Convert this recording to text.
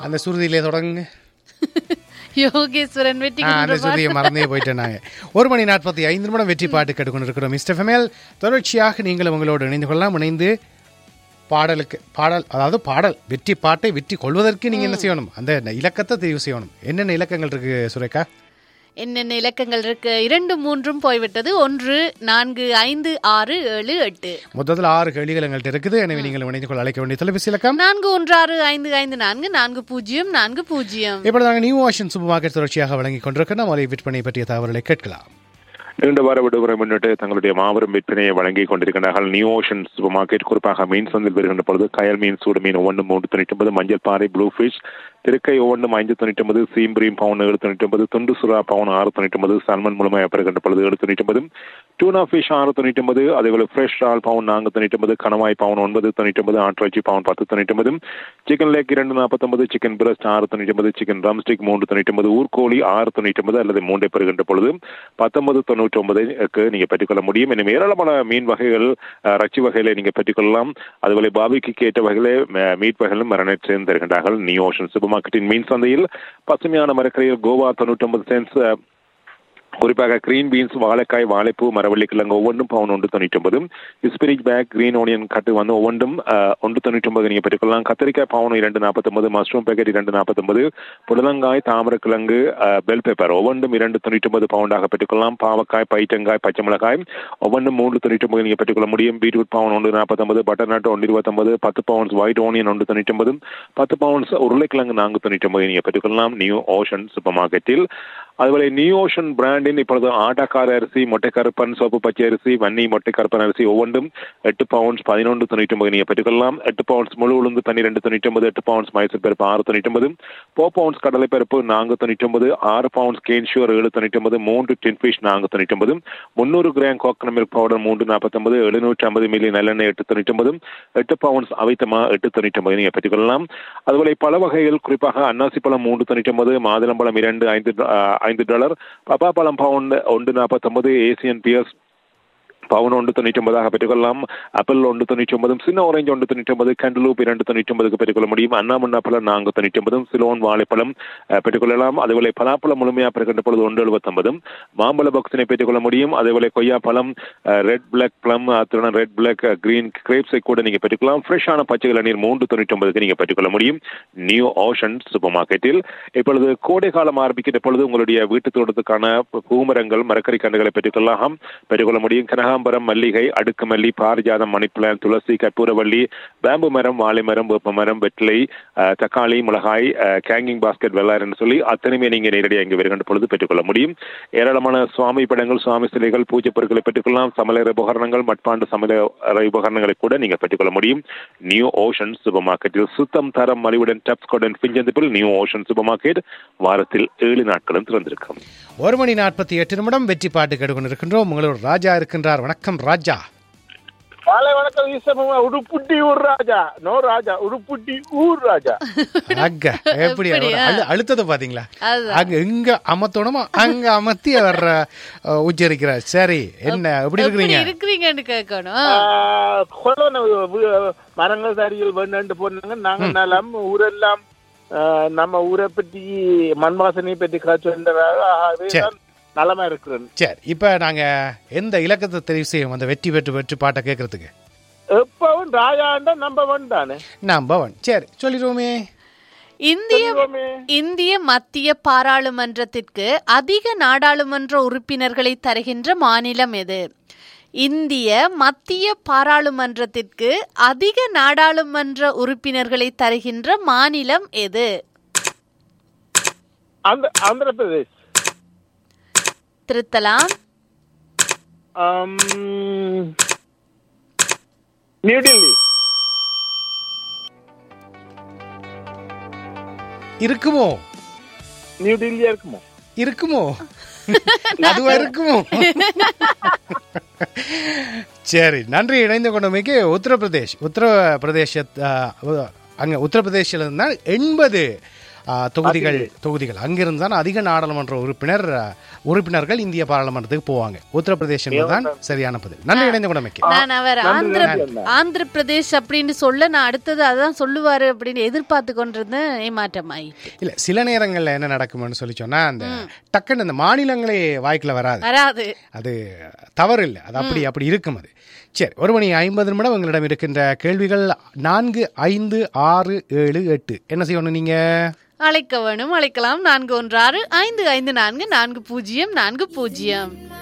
அந்த சுருதியிலே தொடங்குங்க யோகேஸ்வரன் வெற்றி ஆ, அந்த சுருதியை மறந்தே போயிட்டேன் நாங்க ஒரு மணி நாற்பத்தி ஐந்து நிமிடம் வெற்றி பாட்டு கேட்டுக்கொண்டு இருக்கிறோம் மிஸ்டர் ஃபெமேல் தொடர்ச்சியாக நீங்களும் உங்களோடு இணைந்து கொள்ளலாம் இணைந்து பாடலுக்கு பாடல் அதாவது பாடல் வெற்றி பாட்டை வெற்றி கொள்வதற்கு நீங்க என்ன செய்யணும் அந்த இலக்கத்தை தெரிவு செய்யணும் என்னென்ன இலக்கங்கள் இருக்கு சுரேகா என்னென்ன இலக்கங்கள் இருக்கு இரண்டு மூன்றும் போய்விட்டது ஒன்று நான்கு ஐந்து ஆறு ஏழு எட்டு மொத்தத்தில் ஆறு கேள்விகள் எங்கள்கிட்ட இருக்குது எனவே நீங்கள் இணைந்து கொள்ள அழைக்க வேண்டிய தொலைபேசி இலக்கம் நான்கு ஒன்று ஆறு ஐந்து ஐந்து நான்கு நான்கு பூஜ்ஜியம் நான்கு பூஜ்ஜியம் இப்பொழுது நாங்கள் நியூ ஓஷன் சூப்பர் மார்க்கெட் தொடர்ச்சியாக வழங்கிக் கொண்டிருக்கிறோம் அவரை விற்பனை பற்றிய தகவல்களை கேட்கலாம் நீண்ட வார விடுமுறை முன்னிட்டு தங்களுடைய மாபெரும் விற்பனையை வழங்கி கொண்டிருக்கின்றார்கள் நியூ ஓஷன் சூப்பர் மார்க்கெட் குறிப்பாக மீன் சந்தில் வருகின்ற பொழுது கயல் மீன் சூடு மீன் ஒன்று மூன்று தொண்ணூற்றி ஒன்பது மஞ்சள் பாறை ப்ளூ ஃபிஷ் திருக்கை ஒவ்வொன்றும் ஐந்து தொண்ணூற்றி ஒன்பது சீம்பிரியும் பவுன் ஏழு தொண்ணூற்றி ஒன்பது துண்டு சுறா பவுன் ஆறு தொண்ணூற்றி ஒன்பது சல்மன் மூலமாக பெறுகின்ற பொழுது ஏழு தொண்ணூற்றி ஒன்பது டூனா ஃபிஷ் ஆறு தொண்ணூற்றி ஒன்பது அதேபோல ஃப்ரெஷ் ஆல் பவுன் நான்கு தொண்ணூற்றி ஒன்பது கணவாய் பவுன் ஒன்பது தொண்ணூற்றி ஒன்பது ஆட்டிறைச்சி பவுன் பத்து தொண்ணூற்றி ஒன்பது சிக்கன் லேக் இரண்டு நாற்பத்தொன்பது சிக்கன் பிரஸ்ட் ஆறு தொண்ணூற்றி ஒன்பது சிக்கன் ட்ரம்ஸ்டிக் மூன்று தொண்ணூற்றி ஒன்பது ஊர்கோழி ஆறு தொண்ணூற்றி ஒன்பது அல்லது மூன்றை பெறுகின்ற பொழுது பத்தொன்பது தொண்ணூற்றி ஒன்பதுக்கு நீங்க பெற்றுக்கொள்ள முடியும் இன்னும் ஏராளமான மீன் வகைகள் அஹ், இறைச்சி வகைகளை நீங்க பெற்றுக்கொள்ளலாம் அதுபோல பாபிக்கு ஏற்ற வகையிலே ம- மீட் வகைகளும் மரணட் சேர்ந்து தருகின்றார்கள் நியூ ஓஷன் சூப்பர் மார்க்கெட்டின் மீன் சந்தையில் பசுமையான மரக்கரையில் கோவா தொண்ணூற்றி ஒன்பது சென்ஸ் அஹ், குறிப்பாக கிரீன் பீன்ஸ் வாழைக்காய் வாழைப்பூ மரவள்ளி கிழங்கு ஒவ்வொன்றும் பவுன் ஒன்று தொண்ணூற்றி ஒன்பது ஸ்பிரிச் பேக் கிரீன் ஓனியன் கட்டு வந்து ஒவ்வொன்றும் அஹ், ஒன்று தொண்ணூற்றி ஒன்பது நீங்கள் பெற்றுக்கொள்ளலாம் கத்திரிக்காய் பவுன் இரண்டு நாற்பத்தொன்பது மஷ்ரூம் பேக்கெட் இரண்டு நாற்பத்தொன்பது புடலங்காய் தாமரக்கிழங்கு அஹ், பெல் பேப்பர் ஒவ்வொன்றும் இரண்டு தொண்ணூற்றி ஒன்பது பவுண்டாக பெற்றுக்கொள்ளலாம் பாவக்காய் பைட்டங்காய் பச்சை மிளகாய் ஒவ்வொன்றும் மூன்று தொண்ணூற்றி ஒன்பது நீங்கள் பெற்றுக்கொள்ள முடியும் பீட்ரூட் பவுன் ஒன்று நாற்பத்தொன்பது பட்டர் நட் ஒன்று இருபத்தொன்பது பத்து பவுன்ஸ் ஒயிட் ஓனியன் ஒன்று தொண்ணூற்றி ஒன்பது பத்து பவுன்ஸ் உருளைக்கிழங்கு நான்கு தொண்ணூற்றி ஒன்பது நீங்கள் பெற்றுக்கொள்ளலாம் நியூ ஓஷன் சூப்பர் மார்க்கெட்டில் அதுபோல நியூ ஓஷன் பிராண்டின் இப்பொழுது ஆட்டாக்கார அரிசி மொட்டைக்கருப்பன் சோப்பு பச்சை அரிசி வன்னி மொட்டைக்கருப்பன் அரிசி ஒவ்வொன்றும் எட்டு பவுண்ட்ஸ் பதினொன்று தொண்ணூற்றி ஒன்பது நீங்கள் பெற்றுக்கொள்ளலாம் எட்டு பவுண்ட்ஸ் முழு உளுந்து பன்னிரெண்டு தொண்ணூற்றி ஒன்பது எட்டு பவுண்ட்ஸ் மைசூர் பருப்பு ஆறு தொண்ணூற்றி ஒன்பது போ பவுண்ட்ஸ் கடலை பருப்பு நான்கு தொண்ணூற்றி ஒன்பது ஆறு பவுண்ட்ஸ் கேன்ஷூர் ஏழு தொண்ணூற்றி ஒன்பது மூன்று டின் ஃபிஷ் நான்கு தொண்ணூற்றி ஒன்பது முந்நூறு கிராம் கோக்கனட் மில்க் பவுடர் மூன்று நாற்பத்தொன்பது எழுநூற்றி ஐம்பது மில்லி நல்லெண்ணெய் எட்டு தொண்ணூற்றி ஒன்பது எட்டு பவுண்ட்ஸ் அவைத்தமா எட்டு தொண்ணூற்றி ஒன்பது நீங்கள் பெற்றுக்கொள்ளலாம் அதுபோல பல வகைகள் குறிப்பாக அன்னாசி பழம் மூன்று தொண்ணூற்றி ஒன்பது மாதுளம்பழம் இரண்டு ஐந்து அஹ், ஐந்து டாலர் பப்பாப்பழம் பவுண்ட் ஒன்று நாற்பத்தொன்பது ஏசியன் பியர்ஸ் பவுன் ஒன்று தொண்ணூற்றி ஒன்பதாக பெற்றுக்கொள்ளலாம் ஆப்பிள் ஒன்று தொண்ணூற்றி ஒன்பதும் சின்ன ஆரஞ்சு ஒன்று தொண்ணூற்றி ஒன்பது கண்டலூப் இரண்டு தொண்ணூற்றி ஒன்பதுக்கு பெற்றுக்கொள்ள முடியும் அண்ணாமண்ணா பழம் நான்கு தொண்ணூற்றி ஒன்பதும் சிலோன் வாழைப்பழம் அஹ், பெற்றுக்கொள்ளலாம் அதுபோல பலாப்பழம் முழுமையாக பெறுகின்ற பொழுது ஒன்று எழுபத்தொன்பதும் மாம்பழ பாக்ஸினை பெற்றுக்கொள்ள முடியும் அதேபோல கொய்யா பழம் ரெட் பிளாக் பிளம் அத்துடன் ரெட் பிளாக் கிரீன் கிரேப்ஸை கூட நீங்க பெற்றுக்கலாம் ஃப்ரெஷ்ஷான பச்சை இளநீர் மூன்று தொண்ணூற்றி ஒன்பதுக்கு நீங்க பெற்றுக்கொள்ள முடியும் நியூ ஓஷன் சூப்பர் மார்க்கெட்டில் இப்பொழுது கோடை காலம் ஆரம்பிக்கின்ற பொழுது உங்களுடைய வீட்டு தோட்டத்துக்கான பூமரங்கள் மரக்கறி கண்டுகளை பெற்றுக்கொள்ளலாம் பெற்றுக்கொள்ள முடியும் கனகாம்பரம் மல்லிகை அடுக்கு மல்லி பாரிஜாதம் மணிப்பிளான் துளசி கற்பூரவள்ளி பேம்பு மரம் வாழை மரம் வேப்ப மரம் வெற்றிலை அஹ், தக்காளி மிளகாய் அஹ், கேங்கிங் பாஸ்கெட் வெள்ளாறுன்னு சொல்லி அத்தனையுமே நீங்க நேரடியாக இங்கே வருகின்ற பொழுது பெற்றுக்கொள்ள முடியும் ஏராளமான சுவாமி படங்கள் சுவாமி சிலைகள் பூஜை பொருட்களை பெற்றுக்கொள்ளலாம் சமையலறை உபகரணங்கள் மட்பாண்டு சமையலறை உபகரணங்களை கூட நீங்க பெற்றுக்கொள்ள முடியும் நியூ ஓஷன் சூப்பர் மார்க்கெட்டில் சுத்தம் தரம் மலிவுடன் டப்ஸ் கோடன் பிஞ்சந்திப்பில் நியூ ஓஷன் சூப்பர் மார்க்கெட் வாரத்தில் ஏழு நாட்களும் திறந்திருக்கும் ஒரு மணி நாற்பத்தி எட்டு நிமிடம் வெற்றி பாட்டு கேட்டுக்கொண்டு இருக்கின்றோம் உங்களோட ராஜா இருக்கின்றார் வணக்கம் ராஜா காலை வணக்கம் ஈஸ்வரமா உடுப்புட்டி ஊர் ராஜா நோ ராஜா உடுப்புட்டி ஊர் ராஜா அங்க எப்படி எப்படியா? அழு- அழுத்தத்தை பாத்தீங்களா அதுதான். அங்க இங்க அமத்தணுமா அங்க அமர்த்தி அவர் அஹ், உச்சரிக்கிறார் சரி என்ன எப்படி எப்படி இருக்கிறீங்க இருக்கிறீங்கன்னு கேட்கணும் கொலோன மரங்கள் தறிகள் வேண்டு போனாங்க நாங்க நலம் ஊரெல்லாம் ஆ, நம்ம ஊரை பற்றி மண் வாசனையை பற்றி காய்ச்சி வந்ததாக ஆகவே சரி. நான் நலமா இருக்கிறேன் சரி இப்ப நாங்க எந்த இலக்கத்தை தெரிவு செய்யும் அந்த வெற்றி பெற்று வெற்றி பாட்டை கேட்கறதுக்கு எப்பவும் ராஜாண்டா நம்ப வேண்டானே நான் பவன் சரி சொல்லிடுவோமே இந்திய சொல்லுவோமே. இந்திய மத்திய பாராளுமன்றத்திற்கு அதிக நாடாளுமன்ற உறுப்பினர்களை தருகின்ற மாநிலம் எது இந்திய மத்திய பாராளுமன்றத்திற்கு அதிக நாடாளுமன்ற உறுப்பினர்களை தருகின்ற மாநிலம் எது ஆந்திர ஆந்திர பிரதேஷ் திருத்தலாம் ஆம், நியூ டெல்லி இருக்குமோ நியூ டெல்லியா இருக்குமோ இருக்குமோ அதுவா இருக்குமோ சரி நன்றி இணைந்து கொண்டமைக்கு உத்தரப்பிரதேஷ் உத்தரப்பிரதேச அஹ், அங்க உத்தரப்பிரதேசில் இருந்தால் எண்பது ஆ, தொகுதிகள் தொகுதிகள் அங்கிருந்து தான் அதிக நாடாளுமன்ற உறுப்பினர் ஆ, உறுப்பினர்கள் இந்திய பாராளுமன்றத்துக்கு போவாங்க உத்தரப்பிரதேசம் தான் சரியான பதில் நன்றி இணைந்த குணமைக்கு நான் அவர் ஆந்திர ஆந்திர பிரதேஷ் அப்படின்னு சொல்ல நான் அடுத்தது அதான் சொல்லுவாரு அப்படின்னு எதிர்பார்த்து கொண்டிருந்தேன் ஏமாற்றமாயிட்டு இல்ல சில நேரங்கள்ல என்ன நடக்கும்னு சொல்லி சொன்னா அந்த டக்குன்னு அந்த மாநிலங்களே வாய்க்குல வராது வராது அது தவறு இல்லை அது அப்படி அப்படி இருக்கும் அது சரி ஒரு மணி ஐம்பது நிமிடம் உங்களிடம் இருக்கின்ற கேள்விகள் நான்கு ஐந்து ஆறு ஏழு எட்டு என்ன செய்யணும் நீங்க அழைக்க வேணும் அழைக்கலாம் நான்கு ஒன்று ஆறு ஐந்து ஐந்து நான்கு நான்கு பூஜ்ஜியம் நான்கு பூஜ்ஜியம்